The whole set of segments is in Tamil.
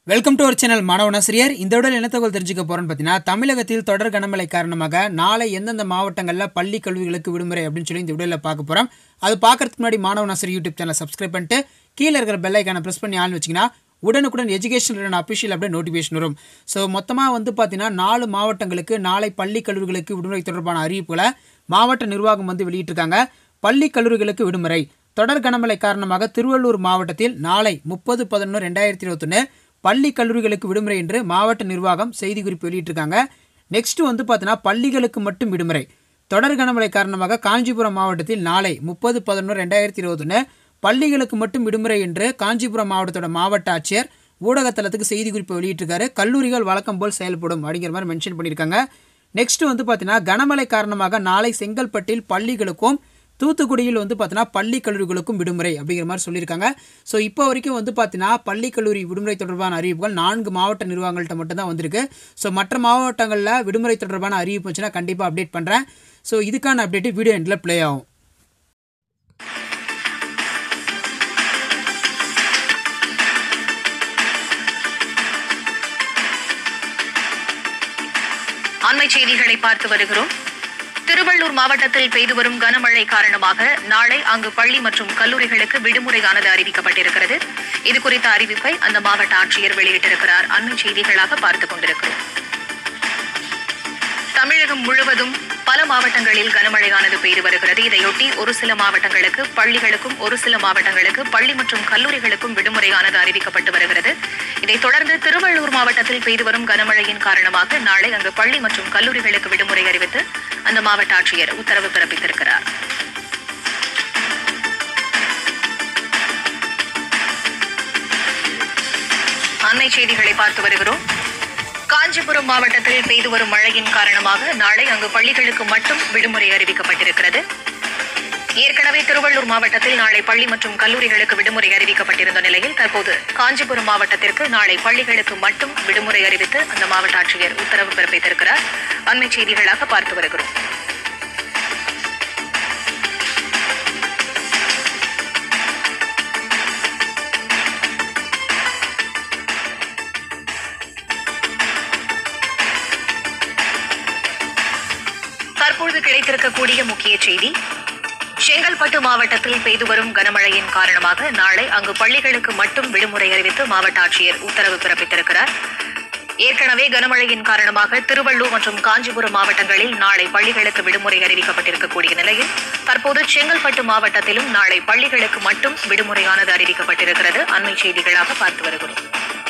வெல்கம் டு அவர் சேனல் மாணவனாசிரியர் இந்த உடல் என்ன தகவல் தெரிஞ்சுக்க போறோம்னு பார்த்தீங்கன்னா தமிழகத்தில் தொடர் கனமழை காரணமாக நாளை எந்தெந்த மாவட்டங்களில் பள்ளி கல்விகளுக்கு விடுமுறை அப்படின்னு சொல்லி இந்த உடலில் பார்க்க போகிறோம் அது பார்க்கறதுக்கு முன்னாடி மாணவனாசிரியர் யூடியூப் சேனல் சப்ஸ்கிரைப் பண்ணிட்டு கீழே இருக்கிற பெல் ஐக்கானை ப்ரெஸ் பண்ணி ஆன் வச்சிங்கன்னா உடனுக்குடன் எஜுகேஷன் ரிலேட்டட் அஃபிஷியல் அப்படியே நோட்டிஃபிகேஷன் வரும் ஸோ மொத்தமாக வந்து பார்த்தீங்கன்னா நாலு மாவட்டங்களுக்கு நாளை பள்ளி கல்லூரிகளுக்கு விடுமுறை தொடர்பான அறிவிப்புகளை மாவட்ட நிர்வாகம் வந்து வெளியிட்டிருக்காங்க பள்ளி கல்லூரிகளுக்கு விடுமுறை தொடர் கனமழை காரணமாக திருவள்ளூர் மாவட்டத்தில் நாளை முப்பது பதினொன்று ரெண்டாயிரத்தி இருபத்தொன்று பள்ளி கல்லூரிகளுக்கு விடுமுறை என்று மாவட்ட நிர்வாகம் செய்திக்குறிப்பு வெளியிட்டிருக்காங்க நெக்ஸ்ட் வந்து பார்த்தீங்கன்னா பள்ளிகளுக்கு மட்டும் விடுமுறை தொடர் கனமழை காரணமாக காஞ்சிபுரம் மாவட்டத்தில் நாளை முப்பது பதினொன்று ரெண்டாயிரத்தி இருபத்தொன்று பள்ளிகளுக்கு மட்டும் விடுமுறை என்று காஞ்சிபுரம் மாவட்டத்தோட மாவட்ட ஆட்சியர் ஊடகத்தளத்துக்கு செய்திக்குறிப்பு வெளியிட்டிருக்காரு கல்லூரிகள் வழக்கம் போல் செயல்படும் அப்படிங்கிற மாதிரி மென்ஷன் பண்ணியிருக்காங்க நெக்ஸ்ட் வந்து பார்த்தீங்கன்னா கனமழை காரணமாக நாளை செங்கல்பட்டில் பள்ளிகளுக்கும் தூத்துக்குடியில் வந்து பார்த்தீங்கன்னா பள்ளி கல்லூரிகளுக்கும் விடுமுறை அப்படிங்கிற மாதிரி சொல்லியிருக்காங்க ஸோ இப்போ வரைக்கும் வந்து பார்த்தீங்கன்னா பள்ளி கல்லூரி விடுமுறை தொடர்பான அறிவிப்புகள் நான்கு மாவட்ட நிர்வாகங்கள்ட்ட மட்டும் தான் வந்திருக்கு ஸோ மற்ற மாவட்டங்களில் விடுமுறை தொடர்பான அறிவிப்பு வந்துச்சுன்னா கண்டிப்பாக அப்டேட் பண்ணுறேன் ஸோ இதுக்கான அப்டேட்டு வீடியோ எண்டில் ப்ளே ஆகும் அண்மை செய்திகளை பார்த்து வருகிறோம் திருவள்ளூர் மாவட்டத்தில் பெய்து வரும் கனமழை காரணமாக நாளை அங்கு பள்ளி மற்றும் கல்லூரிகளுக்கு விடுமுறையானது அறிவிக்கப்பட்டிருக்கிறது இது குறித்த அறிவிப்பை அந்த மாவட்ட ஆட்சியர் வெளியிட்டிருக்கிறார் அண்மை செய்திகளாக பார்த்துக் கொண்டிருக்கிறோம் தமிழகம் முழுவதும் பல மாவட்டங்களில் கனமழையானது பெய்து வருகிறது இதையொட்டி ஒரு சில மாவட்டங்களுக்கு பள்ளிகளுக்கும் ஒரு சில மாவட்டங்களுக்கு பள்ளி மற்றும் கல்லூரிகளுக்கும் விடுமுறையானது அறிவிக்கப்பட்டு வருகிறது இதைத் தொடர்ந்து திருவள்ளூர் மாவட்டத்தில் பெய்து வரும் கனமழையின் காரணமாக நாளை அங்கு பள்ளி மற்றும் கல்லூரிகளுக்கு விடுமுறை அறிவித்து அந்த மாவட்ட ஆட்சியர் உத்தரவு பிறப்பித்திருக்கிறார் அண்மை செய்திகளை பார்த்து வருகிறோம் காஞ்சிபுரம் மாவட்டத்தில் பெய்து வரும் மழையின் காரணமாக நாளை அங்கு பள்ளிகளுக்கு மட்டும் விடுமுறை அறிவிக்கப்பட்டிருக்கிறது ஏற்கனவே திருவள்ளூர் மாவட்டத்தில் நாளை பள்ளி மற்றும் கல்லூரிகளுக்கு விடுமுறை அறிவிக்கப்பட்டிருந்த நிலையில் தற்போது காஞ்சிபுரம் மாவட்டத்திற்கு நாளை பள்ளிகளுக்கு மட்டும் விடுமுறை அறிவித்து அந்த மாவட்ட ஆட்சியர் உத்தரவு பிறப்பித்திருக்கிறார் அண்மை செய்திகளாக பார்த்து வருகிறோம் தற்போது கிடைத்திருக்கக்கூடிய முக்கிய செய்தி செங்கல்பட்டு மாவட்டத்தில் பெய்து வரும் கனமழையின் காரணமாக நாளை அங்கு பள்ளிகளுக்கு மட்டும் விடுமுறை அறிவித்து மாவட்ட ஆட்சியர் உத்தரவு பிறப்பித்திருக்கிறார் ஏற்கனவே கனமழையின் காரணமாக திருவள்ளூர் மற்றும் காஞ்சிபுரம் மாவட்டங்களில் நாளை பள்ளிகளுக்கு விடுமுறை அறிவிக்கப்பட்டிருக்கக்கூடிய நிலையில் தற்போது செங்கல்பட்டு மாவட்டத்திலும் நாளை பள்ளிகளுக்கு மட்டும் விடுமுறையானது அறிவிக்கப்பட்டிருக்கிறது அண்மை செய்திகளாக பார்த்து வருகிறோம்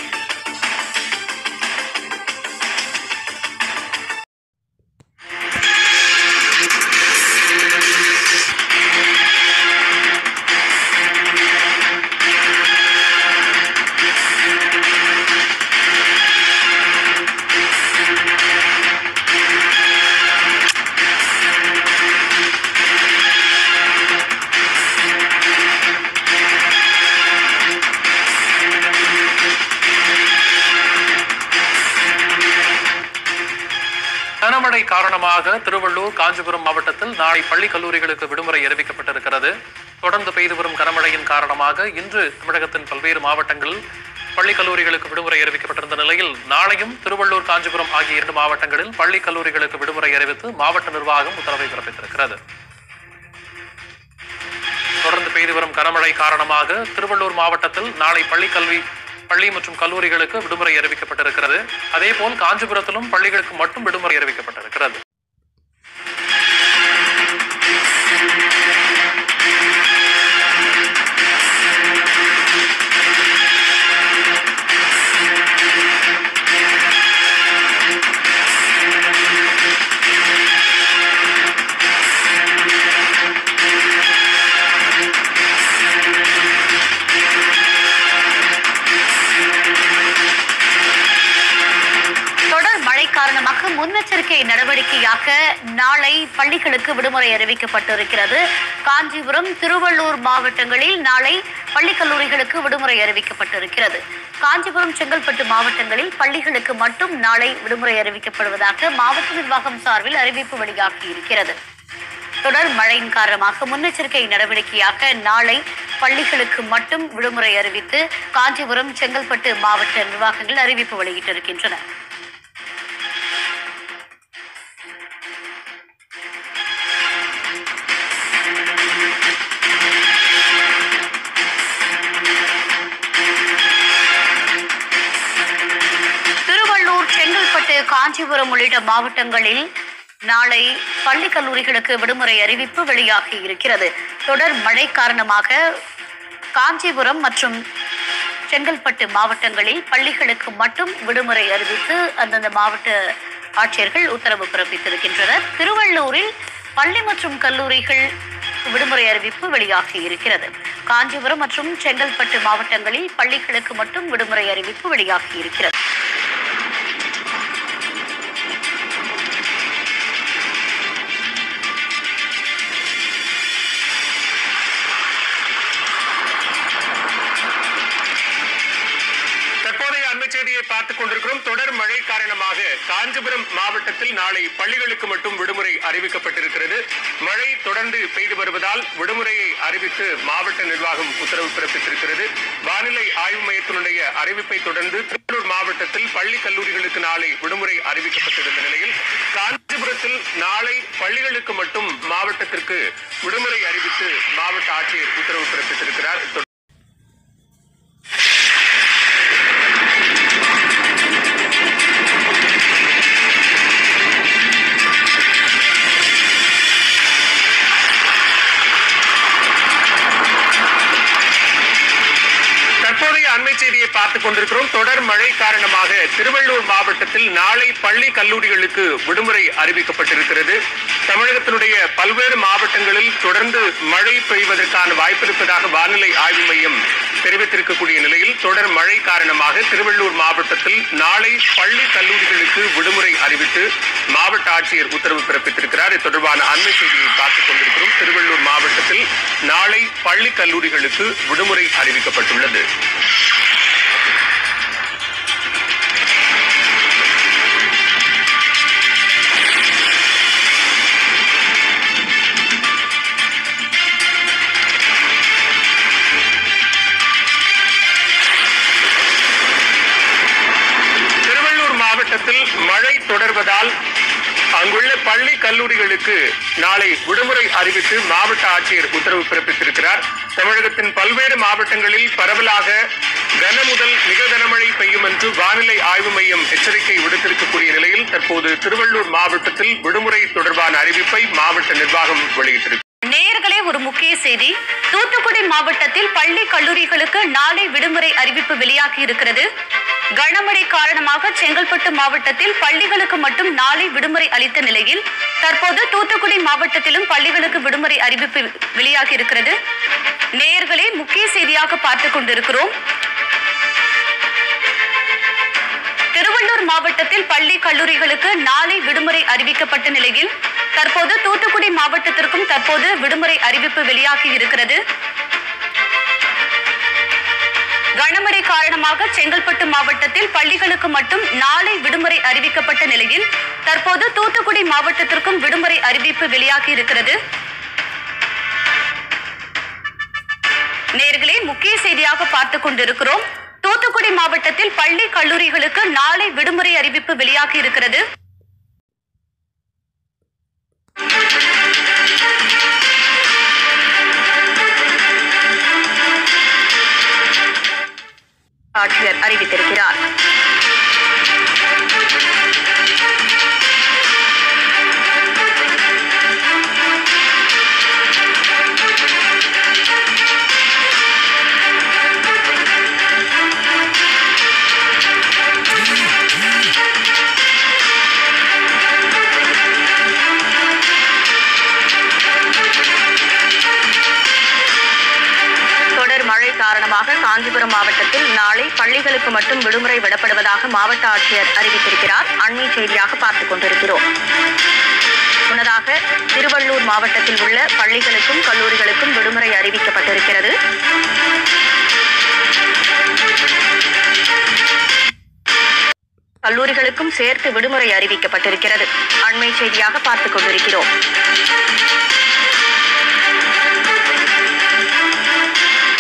கனமழை காரணமாக திருவள்ளூர் காஞ்சிபுரம் மாவட்டத்தில் நாளை பள்ளி கல்லூரிகளுக்கு விடுமுறை அறிவிக்கப்பட்டிருக்கிறது தொடர்ந்து பெய்து வரும் கனமழையின் காரணமாக இன்று தமிழகத்தின் பல்வேறு மாவட்டங்களில் பள்ளி கல்லூரிகளுக்கு விடுமுறை அறிவிக்கப்பட்டிருந்த நிலையில் நாளையும் திருவள்ளூர் காஞ்சிபுரம் ஆகிய இரண்டு மாவட்டங்களில் பள்ளி கல்லூரிகளுக்கு விடுமுறை அறிவித்து மாவட்ட நிர்வாகம் உத்தரவை பிறப்பித்திருக்கிறது தொடர்ந்து பெய்து வரும் கனமழை காரணமாக திருவள்ளூர் மாவட்டத்தில் நாளை பள்ளி கல்வி பள்ளி மற்றும் கல்லூரிகளுக்கு விடுமுறை அறிவிக்கப்பட்டிருக்கிறது அதேபோல் காஞ்சிபுரத்திலும் பள்ளிகளுக்கு மட்டும் விடுமுறை அறிவிக்கப்பட்டிருக்கிறது தொடர் மழை காரணமாக முன்னெச்சரிக்கை நடவடிக்கையாக நாளை பள்ளிகளுக்கு விடுமுறை அறிவிக்கப்பட்டிருக்கிறது காஞ்சிபுரம் திருவள்ளூர் மாவட்டங்களில் நாளை பள்ளி கல்லூரிகளுக்கு விடுமுறை அறிவிக்கப்பட்டிருக்கிறது காஞ்சிபுரம் செங்கல்பட்டு மாவட்டங்களில் பள்ளிகளுக்கு மட்டும் நாளை விடுமுறை அறிவிக்கப்படுவதாக மாவட்ட நிர்வாகம் சார்பில் அறிவிப்பு வெளியாகி இருக்கிறது தொடர் மழையின் காரணமாக முன்னெச்சரிக்கை நடவடிக்கையாக நாளை பள்ளிகளுக்கு மட்டும் விடுமுறை அறிவித்து காஞ்சிபுரம் செங்கல்பட்டு மாவட்ட நிர்வாகங்கள் அறிவிப்பு வெளியிட்டிருக்கின்றன திருவள்ளூர் செங்கல்பட்டு காஞ்சிபுரம் உள்ளிட்ட மாவட்டங்களில் நாளை பள்ளி கல்லூரிகளுக்கு விடுமுறை அறிவிப்பு வெளியாகி இருக்கிறது தொடர் மழை காரணமாக காஞ்சிபுரம் மற்றும் செங்கல்பட்டு மாவட்டங்களில் பள்ளிகளுக்கு மட்டும் விடுமுறை அறிவித்து அந்தந்த மாவட்ட ஆட்சியர்கள் உத்தரவு பிறப்பித்திருக்கின்றனர் திருவள்ளூரில் பள்ளி மற்றும் கல்லூரிகள் விடுமுறை அறிவிப்பு வெளியாகி இருக்கிறது காஞ்சிபுரம் மற்றும் செங்கல்பட்டு மாவட்டங்களில் பள்ளிகளுக்கு மட்டும் விடுமுறை அறிவிப்பு வெளியாகி இருக்கிறது தற்போதைய அண்மை செய்தியை பார்த்துக் கொண்டிருக்கிறோம் தொடர் மழை காரணமாக காஞ்சிபுரம் மாவட்டத்தில் நாளை பள்ளிகளுக்கு மட்டும் விடுமுறை அறிவிக்கப்பட்டிருக்கிறது மழை தொடர்ந்து பெய்து வருவதால் விடுமுறையை அறிவித்து மாவட்ட நிர்வாகம் உத்தரவு பிறப்பித்திருக்கிறது வானிலை ஆய்வு மையத்தினுடைய அறிவிப்பை தொடர்ந்து திருவள்ளூர் மாவட்டத்தில் பள்ளி கல்லூரிகளுக்கு நாளை விடுமுறை அறிவிக்கப்பட்டிருந்த நிலையில் காஞ்சிபுரத்தில் நாளை பள்ளிகளுக்கு மட்டும் மாவட்டத்திற்கு விடுமுறை அறிவித்து மாவட்ட ஆட்சியர் உத்தரவு பிறப்பித்திருக்கிறார் தற்போதைய அண்மை செய்தியை பார்த்துக் கொண்டிருக்கிறோம் தொடர் மழை காரணமாக திருவள்ளூர் மாவட்டத்தில் நாளை பள்ளி கல்லூரிகளுக்கு விடுமுறை அறிவிக்கப்பட்டிருக்கிறது தமிழகத்தினுடைய பல்வேறு மாவட்டங்களில் தொடர்ந்து மழை பெய்வதற்கான வாய்ப்பு இருப்பதாக வானிலை ஆய்வு மையம் தெரிவித்திருக்கக்கூடிய நிலையில் தொடர் மழை காரணமாக திருவள்ளூர் மாவட்டத்தில் நாளை பள்ளி கல்லூரிகளுக்கு விடுமுறை அறிவித்து மாவட்ட ஆட்சியர் உத்தரவு பிறப்பித்திருக்கிறார் இது தொடர்பான அண்மை செய்தியை பார்த்துக் கொண்டிருக்கிறோம் திருவள்ளூர் மாவட்டத்தில் நாளை பள்ளி கல்லூரிகளுக்கு விடுமுறை அறிவிக்கப்பட்டுள்ளது திருவள்ளூர் மாவட்டத்தில் மழை தொடர்வதால் அங்குள்ள பள்ளி கல்லூரிகளுக்கு நாளை விடுமுறை அறிவித்து மாவட்ட ஆட்சியர் உத்தரவு பிறப்பித்திருக்கிறார் தமிழகத்தின் பல்வேறு மாவட்டங்களில் பரவலாக கன முதல் மிக கனமழை பெய்யும் என்று வானிலை ஆய்வு மையம் எச்சரிக்கை விடுத்திருக்கக்கூடிய நிலையில் தற்போது திருவள்ளூர் மாவட்டத்தில் விடுமுறை தொடர்பான அறிவிப்பை மாவட்ட நிர்வாகம் வெளியிட்டிருக்கிறது நேயர்களே ஒரு முக்கிய செய்தி தூத்துக்குடி மாவட்டத்தில் பள்ளி கல்லூரிகளுக்கு நாளை விடுமுறை அறிவிப்பு வெளியாகி இருக்கிறது கனமழை காரணமாக செங்கல்பட்டு மாவட்டத்தில் பள்ளிகளுக்கு மட்டும் நாளை விடுமுறை அளித்த நிலையில் தற்போது தூத்துக்குடி மாவட்டத்திலும் பள்ளிகளுக்கு விடுமுறை அறிவிப்பு வெளியாகி இருக்கிறது நேயர்களே முக்கிய செய்தியாக பார்த்துக் கொண்டிருக்கிறோம் திருவள்ளூர் மாவட்டத்தில் பள்ளி கல்லூரிகளுக்கு நாளை விடுமுறை அறிவிக்கப்பட்ட நிலையில் தற்போது தூத்துக்குடி மாவட்டத்திற்கும் தற்போது விடுமுறை அறிவிப்பு வெளியாகி இருக்கிறது கனமழை காரணமாக செங்கல்பட்டு மாவட்டத்தில் பள்ளிகளுக்கு மட்டும் நாளை விடுமுறை அறிவிக்கப்பட்ட நிலையில் தற்போது தூத்துக்குடி மாவட்டத்திற்கும் விடுமுறை அறிவிப்பு வெளியாகி இருக்கிறது நேர்களே முக்கிய செய்தியாக பார்த்துக் கொண்டிருக்கிறோம் தூத்துக்குடி மாவட்டத்தில் பள்ளி கல்லூரிகளுக்கு நாளை விடுமுறை அறிவிப்பு வெளியாகி இருக்கிறது ஆட்சியர் அறிவித்திருக்கிறார் தொடர் மழை காரணமாக காஞ்சிபுரம் மாவட்டத்தில் நாளை பள்ளிகளுக்கு மட்டும் விடுமுறை விடப்படுவதாக மாவட்ட ஆட்சியர் அறிவித்திருக்கிறார் அண்மை செய்தியாக பார்த்துக் கொண்டிருக்கிறோம் முன்னதாக திருவள்ளூர் மாவட்டத்தில் உள்ள பள்ளிகளுக்கும் கல்லூரிகளுக்கும் விடுமுறை அறிவிக்கப்பட்டிருக்கிறது கல்லூரிகளுக்கும் சேர்த்து விடுமுறை அறிவிக்கப்பட்டிருக்கிறது அண்மை செய்தியாக பார்த்துக் கொண்டிருக்கிறோம்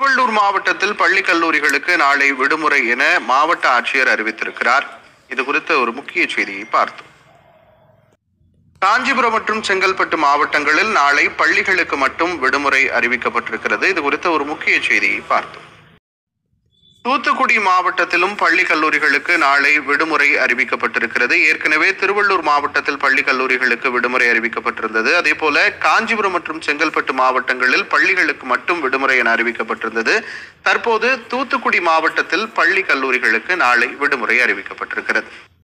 திருவள்ளூர் மாவட்டத்தில் பள்ளி கல்லூரிகளுக்கு நாளை விடுமுறை என மாவட்ட ஆட்சியர் அறிவித்திருக்கிறார் இது குறித்த ஒரு முக்கிய செய்தியை பார்த்தோம் காஞ்சிபுரம் மற்றும் செங்கல்பட்டு மாவட்டங்களில் நாளை பள்ளிகளுக்கு மட்டும் விடுமுறை அறிவிக்கப்பட்டிருக்கிறது இது குறித்த ஒரு முக்கிய செய்தியை பார்த்தோம் தூத்துக்குடி மாவட்டத்திலும் பள்ளி கல்லூரிகளுக்கு நாளை விடுமுறை அறிவிக்கப்பட்டிருக்கிறது ஏற்கனவே திருவள்ளூர் மாவட்டத்தில் பள்ளி கல்லூரிகளுக்கு விடுமுறை அறிவிக்கப்பட்டிருந்தது அதே போல காஞ்சிபுரம் மற்றும் செங்கல்பட்டு மாவட்டங்களில் பள்ளிகளுக்கு மட்டும் விடுமுறை என அறிவிக்கப்பட்டிருந்தது தற்போது தூத்துக்குடி மாவட்டத்தில் பள்ளி கல்லூரிகளுக்கு நாளை விடுமுறை அறிவிக்கப்பட்டிருக்கிறது